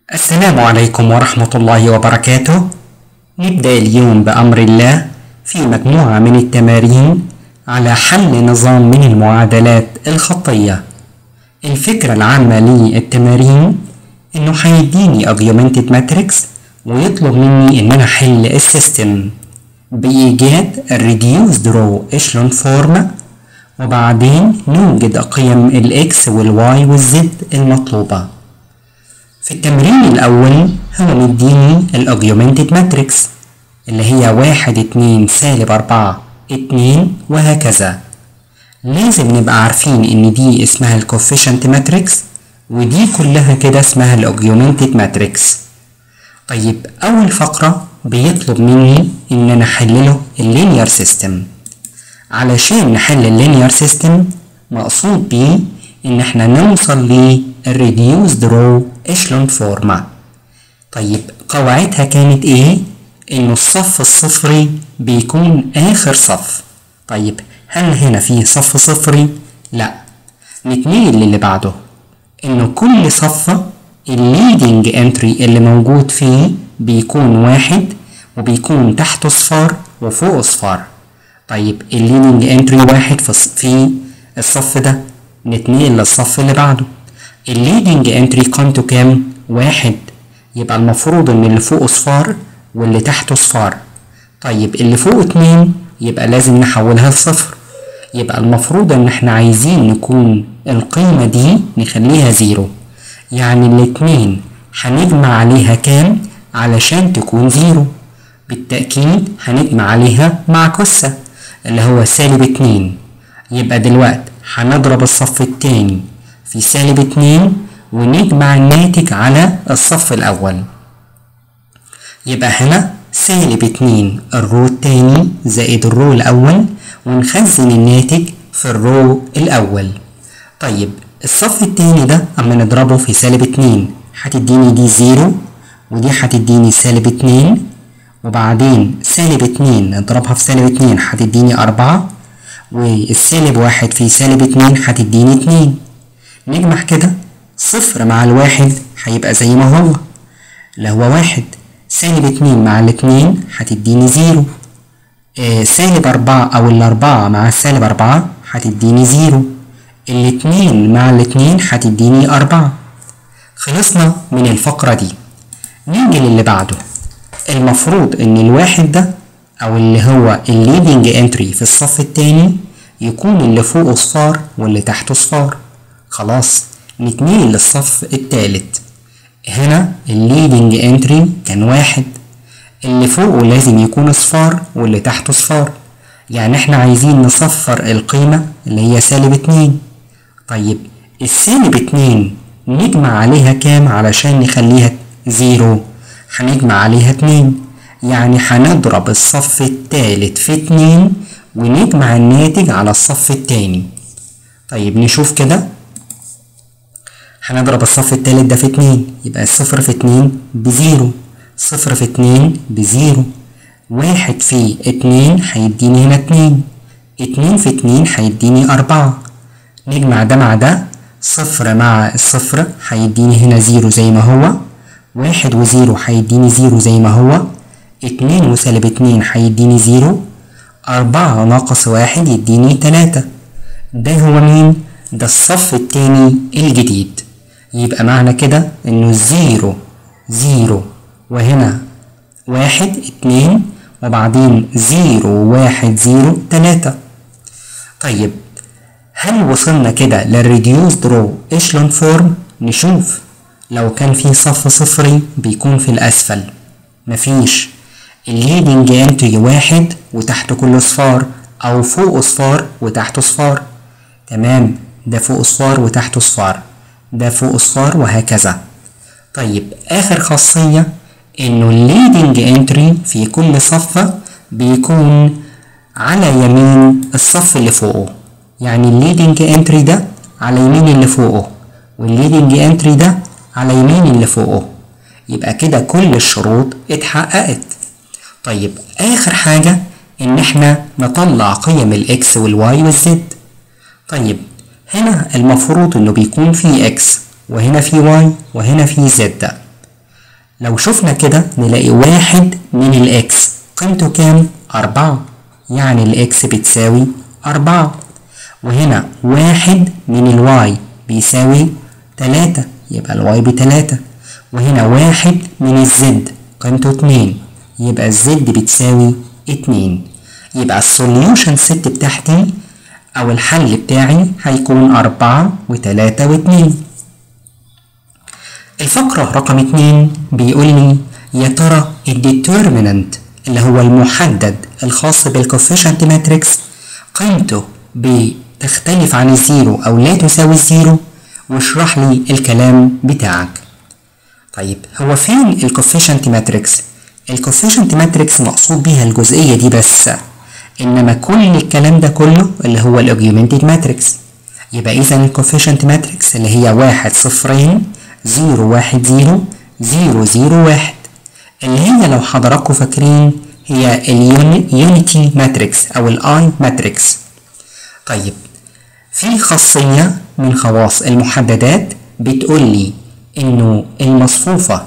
السلام عليكم ورحمة الله وبركاته نبدأ اليوم بأمر الله في مجموعة من التمارين على حل نظام من المعادلات الخطية الفكرة العامة للتمارين إنه هيديني augmented matrix ويطلب مني إن أنا أحل السيستم بإيجاد الريديوسد رو echelon فورم وبعدين نوجد قيم الإكس والواي والزد المطلوبة في التمرين الأول هو مديني الأوجيومنتد ماتريكس اللي هي واحد اتنين سالب أربعة اتنين وهكذا لازم نبقى عارفين إن دي اسمها الكوفيشنت ماتريكس ودي كلها كده اسمها الأوجيومنتد ماتريكس طيب أول فقرة بيطلب مني إن أنا أحلله اللينير سيستم علشان نحل اللينير سيستم مقصود بيه إن احنا نوصل للريديوسد رو echelon فورما طيب قواعدها كانت ايه؟ إنه الصف الصفري بيكون آخر صف طيب هل هنا في صف صفري؟ لأ نتنقل للي بعده إنه كل صف الليدنج انتري اللي موجود فيه بيكون واحد وبيكون تحته صفار وفوقه صفار طيب الليدنج انتري واحد في في الصف ده نتنقل للصف اللي بعده الليدنج انتري قيمته كام؟ واحد يبقى المفروض ان اللي فوقه صفار واللي تحته صفار طيب اللي فوق اتنين يبقى لازم نحولها لصفر يبقى المفروض ان احنا عايزين نكون القيمة دي نخليها زيرو يعني الاتنين هنجمع عليها كام علشان تكون زيرو بالتأكيد هنجمع عليها مع كسة اللي هو سالب اتنين يبقى دلوقتي هنضرب الصف التاني في سالب اتنين ونجمع الناتج على الصف الأول يبقى هنا سالب اتنين الرو التاني زائد الرو الأول ونخزن الناتج في الرو الأول طيب الصف التاني ده أما نضربه في سالب اتنين هتديني دي زيرو ودي هتديني سالب اتنين وبعدين سالب اتنين نضربها في سالب اتنين هتديني أربعة والسالب واحد في سالب اتنين هتديني اتنين نجمع كده صفر مع الواحد هيبقى زي ما هو اللي هو واحد سالب اتنين مع الاتنين هتديني زيرو آه سالب أربعة أو الأربعة مع السالب أربعة هتديني زيرو الاتنين مع الاتنين هتديني أربعة خلصنا من الفقرة دي نيجي للي بعده المفروض إن الواحد ده أو اللي هو الليدنج انتري في الصف التاني يكون اللي فوقه صفار واللي تحته صفار خلاص نتنقل للصف التالت هنا الليدنج انتري كان واحد اللي فوقه لازم يكون صفار واللي تحته صفار يعني احنا عايزين نصفر القيمة اللي هي سالب اتنين طيب السالب اتنين نجمع عليها كام علشان نخليها زيرو هنجمع عليها اتنين يعني هنضرب الصف التالت في اتنين ونجمع الناتج على الصف التاني طيب نشوف كده هنضرب الصف التالت ده في اتنين يبقى الصفر في اتنين بزيرو صفر في اتنين بزيرو واحد في اتنين هيديني هنا اتنين اتنين في اتنين هيديني أربعة نجمع ده مع ده صفر مع الصفر هيديني هنا زيرو زي ما هو واحد وزيرو هيديني زيرو زي ما هو اتنين وسالب اتنين هيديني زيرو أربعة ناقص واحد يديني تلاتة ده هو مين؟ ده الصف التاني الجديد يبقى معنى كده انه زيرو زيرو وهنا واحد اتنين وبعدين زيرو واحد زيرو تلاتة طيب هل وصلنا كده للريديوسد رو echelon فورم نشوف لو كان في صف صفري بيكون في الأسفل مفيش الليدنج انتري واحد وتحت كل صفار أو فوق صفار وتحت صفار تمام ده فوق صفار وتحته صفار ده فوق صفار وهكذا طيب آخر خاصية إنه الليدنج انتري في كل صف بيكون على يمين الصف اللي فوقه يعني الليدنج انتري ده على يمين اللي فوقه والليدنج انتري ده على يمين اللي فوقه يبقى كده كل الشروط اتحققت طيب آخر حاجة إن إحنا نطلع قيم الإكس والواي والزد طيب هنا المفروض إنه بيكون في إكس وهنا في واي وهنا في زد لو شفنا كده نلاقي واحد من الإكس قيمته كام؟ أربعة يعني الإكس بتساوي أربعة وهنا واحد من الواي بيساوي تلاتة يبقى الواي بتلاتة وهنا واحد من الزد قيمته اتنين يبقى الزد بتساوي اتنين يبقى السوليوشن ست بتاعتي أو الحل بتاعي هيكون أربعة وتلاتة واتنين الفقرة رقم اتنين بيقول لي يا ترى الديترمينانت اللي هو المحدد الخاص بالكوفيشنت ماتريكس قيمته بتختلف عن الزيرو أو لا تساوي الزيرو واشرح لي الكلام بتاعك طيب هو فين الكوفيشنت ماتريكس الكوفيشنت ماتريكس مقصود بيها الجزئية دي بس إنما كل الكلام ده كله اللي هو الأوجيومنتد ماتريكس يبقى إذا الكوفيشنت ماتريكس اللي هي واحد صفرين زيرو واحد زيرو زيرو زيرو واحد اللي هي لو حضراتكم فاكرين هي اليونيتي ماتريكس أو الآي ماتريكس طيب في خاصية من خواص المحددات بتقول لي إنه المصفوفة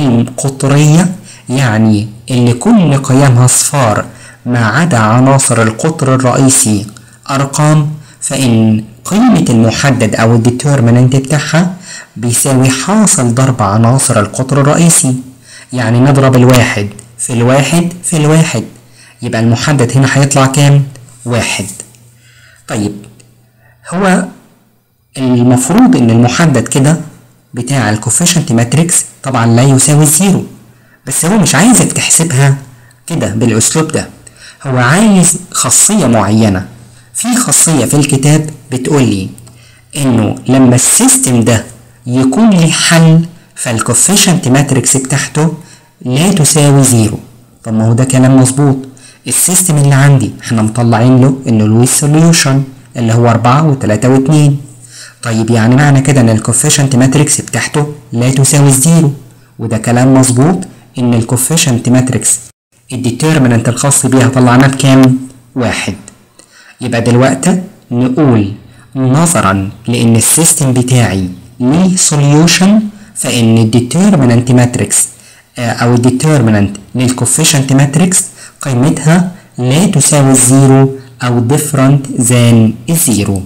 القطرية يعني اللي كل قيمها صفار ما عدا عناصر القطر الرئيسي أرقام فإن قيمة المحدد أو الديترمينانت بتاعها بيساوي حاصل ضرب عناصر القطر الرئيسي يعني نضرب الواحد في الواحد في الواحد يبقى المحدد هنا هيطلع كام؟ واحد طيب هو المفروض ان المحدد كده بتاع الكوفيشنت ماتريكس طبعا لا يساوي زيرو بس هو مش عايزك تحسبها كده بالاسلوب ده هو عايز خاصية معينة في خاصية في الكتاب بتقولي انه لما السيستم ده يكون ليه حل فالكوفيشنت ماتريكس بتاعته لا تساوي زيرو طب ما هو ده كلام مظبوط السيستم اللي عندي احنا مطلعين له انه لويس سوليوشن اللي هو أربعة وتلاتة واتنين طيب يعني معنى كده ان الكوفيشنت ماتريكس بتاعته لا تساوي الزيرو وده كلام مظبوط ان الكوفيشنت ماتريكس الديترمينانت الخاص بيها طلعناه بكام؟ واحد يبقى دلوقتي نقول نظرا لان السيستم بتاعي ليه سوليوشن فان الديترمينانت ماتريكس او الديترمينانت للكوفيشنت ماتريكس قيمتها لا تساوي الزيرو او different than الزيرو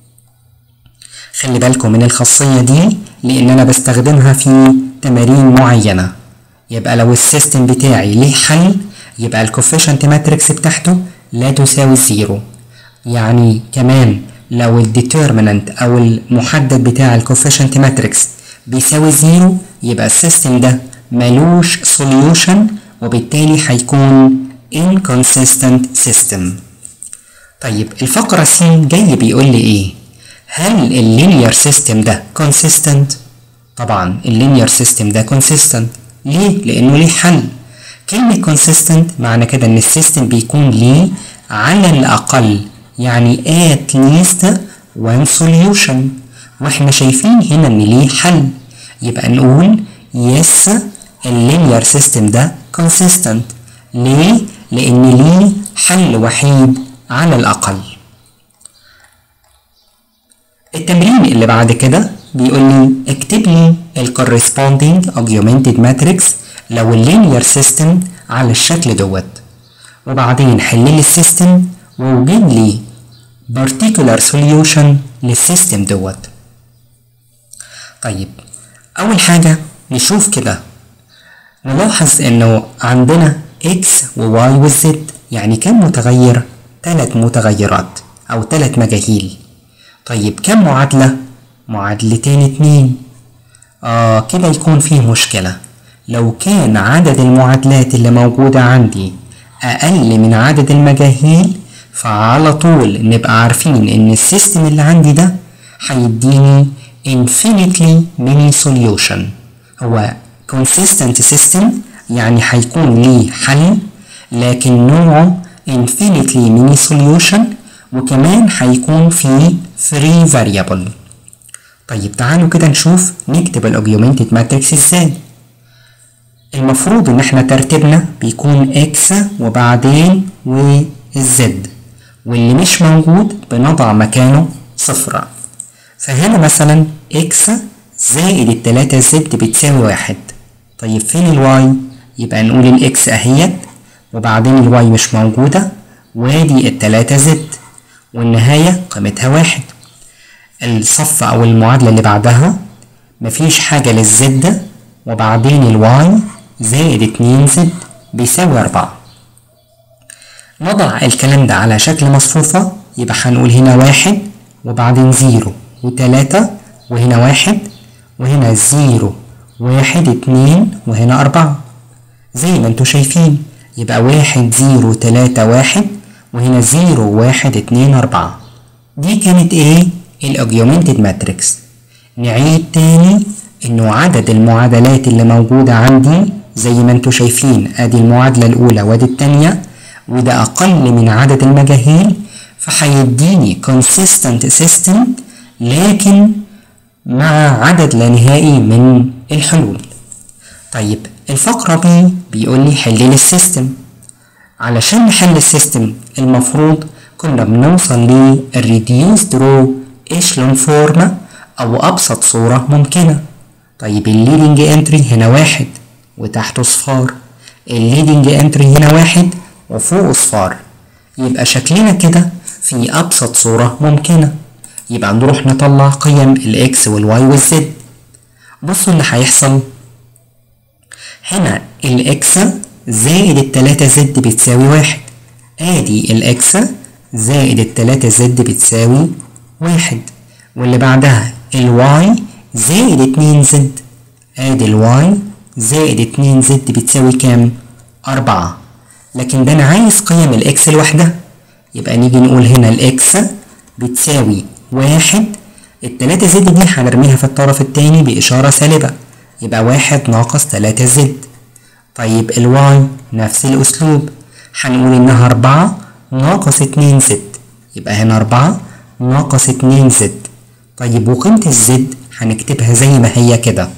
خلي بالكم من الخاصية دي لان انا بستخدمها في تمارين معينة يبقى لو السيستم بتاعي ليه حل يبقى الكوفيشنت ماتريكس بتاعته لا تساوي الزيرو يعني كمان لو الديترمينانت او المحدد بتاع الكوفيشنت ماتريكس بيساوي زيرو يبقى السيستم ده ملوش سوليوشن وبالتالي هيكون inconsistent system طيب الفقرة س جاي بيقول لي ايه هل اللينير سيستم ده consistent طبعا اللينير سيستم ده consistent ليه لانه ليه حل كلمة consistent معنى كده ان السيستم بيكون ليه على الاقل يعني at least one solution واحنا شايفين هنا ان ليه حل يبقى نقول yes اللينير سيستم ده consistent ليه لان ليه حل وحيد على الاقل التمرين اللي بعد كده بيقول لي اكتب لي ال corresponding augmented matrix لو اللينير سيستم على الشكل دوت وبعدين حل لي السيستم ووجد لي particular solution للسيستم دوت طيب اول حاجة نشوف كده نلاحظ انه عندنا x و y و z يعني كم متغير تلات متغيرات او تلات مجاهيل طيب كم معادلة معادلتين اتنين اه كده يكون فيه مشكلة لو كان عدد المعادلات اللي موجودة عندي اقل من عدد المجاهيل فعلى طول نبقى عارفين ان السيستم اللي عندي ده هيديني infinitely many solution هو consistent system يعني هيكون ليه حل لكن نوعه infinitely many solution وكمان هيكون فيه free variable طيب تعالوا كده نشوف نكتب الاوجيومنتد ماتريكس ازاي المفروض ان احنا ترتيبنا بيكون اكس وبعدين والزد واللي مش موجود بنضع مكانه صفر فهنا مثلا اكس زائد التلاتة زد بتساوي واحد طيب فين الواي يبقى نقول الاكس اهيت وبعدين الواي مش موجودة وادي التلاتة زد والنهاية قيمتها واحد الصف أو المعادلة اللي بعدها مفيش حاجة للزد وبعدين الواي زائد اتنين زد بيساوي أربعة نضع الكلام ده على شكل مصفوفة يبقى هنقول هنا واحد وبعدين زيرو وتلاتة وهنا واحد وهنا زيرو واحد اتنين وهنا أربعة زي ما انتوا شايفين يبقى واحد زيرو تلاتة واحد وهنا زيرو واحد اتنين أربعة دي كانت ايه الاوجيومنتد ماتريكس نعيد تاني انه عدد المعادلات اللي موجودة عندي زي ما انتوا شايفين ادي المعادلة الاولى وادي التانية وده اقل من عدد المجاهيل فهيديني consistent system لكن مع عدد لا نهائي من الحلول طيب الفقرة بي بيقول لي حل لي السيستم علشان نحل السيستم المفروض كنا بنوصل للريديوسد رو اشلون فورما او ابسط صورة ممكنة طيب الليدنج انتري هنا واحد وتحته صفار الليدنج انتري هنا واحد وفوق صفار يبقى شكلنا كده في ابسط صورة ممكنة يبقى نروح نطلع قيم الاكس والواي والزد بصوا اللي هيحصل هنا الاكس زائد التلاتة زد بتساوي واحد ادي الاكس زائد التلاتة زد بتساوي واحد واللي بعدها الواي زائد اتنين زد ادي الواي زائد اتنين زد بتساوي كام أربعة لكن ده أنا عايز قيم الإكس لوحدها يبقى نيجي نقول هنا الإكس بتساوي واحد التلاتة زد دي هنرميها في الطرف التاني بإشارة سالبة يبقى واحد ناقص تلاتة زد طيب الواي نفس الأسلوب هنقول إنها أربعة ناقص اتنين زد يبقى هنا أربعة ناقص اتنين زد طيب وقيمة الزد هنكتبها زي ما هي كده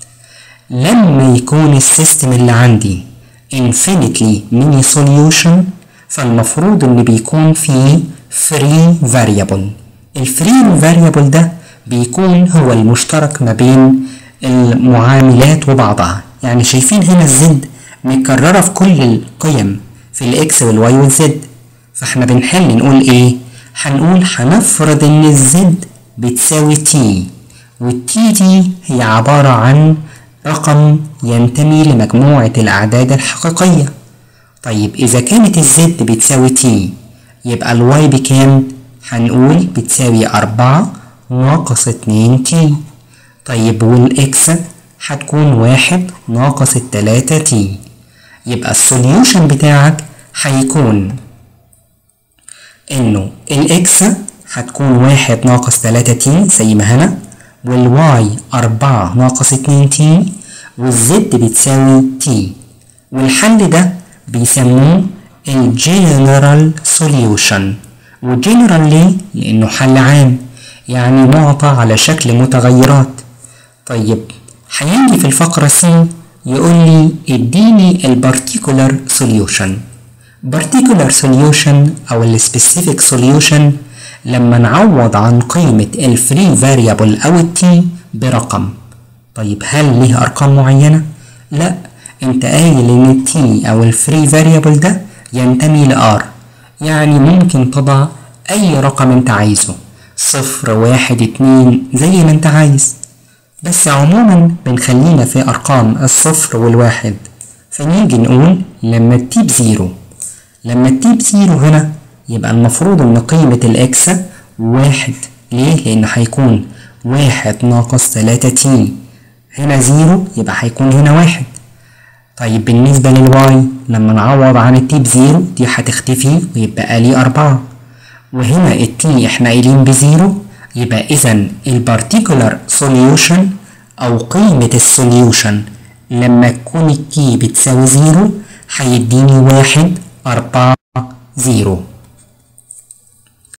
لما يكون السيستم اللي عندي infinitely mini solution فالمفروض ان بيكون فيه free variable الفري variable ده بيكون هو المشترك ما بين المعاملات وبعضها يعني شايفين هنا الزد متكررة في كل القيم في الاكس والواي والزد فاحنا بنحل نقول ايه هنقول هنفرض ان الزد بتساوي تي والتي دي هي عبارة عن رقم ينتمي لمجموعة الأعداد الحقيقية طيب إذا كانت الزد بتساوي تي يبقى الواي بكام؟ هنقول بتساوي أربعة ناقص اتنين تي طيب والإكس هتكون واحد ناقص التلاتة تي يبقى السوليوشن بتاعك هيكون إنه الإكس هتكون واحد ناقص تلاتة تي زي ما هنا والواي أربعة ناقص اتنين تي والزد بتساوي تي والحل ده بيسموه الجنرال سوليوشن والجنرال ليه؟ لأنه حل عام يعني معطى على شكل متغيرات طيب هيجي في الفقرة سي يقول لي اديني البارتيكولار سوليوشن particular solution أو ال specific solution لما نعوض عن قيمة الفري فاريبل أو التي برقم طيب هل ليه أرقام معينة؟ لا انت قايل ان التي أو الفري فاريبل ده ينتمي لآر يعني ممكن تضع أي رقم انت عايزه صفر واحد اتنين زي ما انت عايز بس عموما بنخلينا في أرقام الصفر والواحد فنيجي نقول لما التي بزيرو لما التي بزيرو هنا يبقى المفروض ان قيمة الاكس واحد ليه؟ لان هيكون واحد ناقص تلاتة تي هنا زيرو يبقى هيكون هنا واحد طيب بالنسبة للواي لما نعوض عن التي بزيرو دي هتختفي ويبقى لي أربعة وهنا التي احنا قايلين بزيرو يبقى إذا البارتيكولار سوليوشن أو قيمة السوليوشن لما تكون التي بتساوي زيرو هيديني واحد أربعة زيرو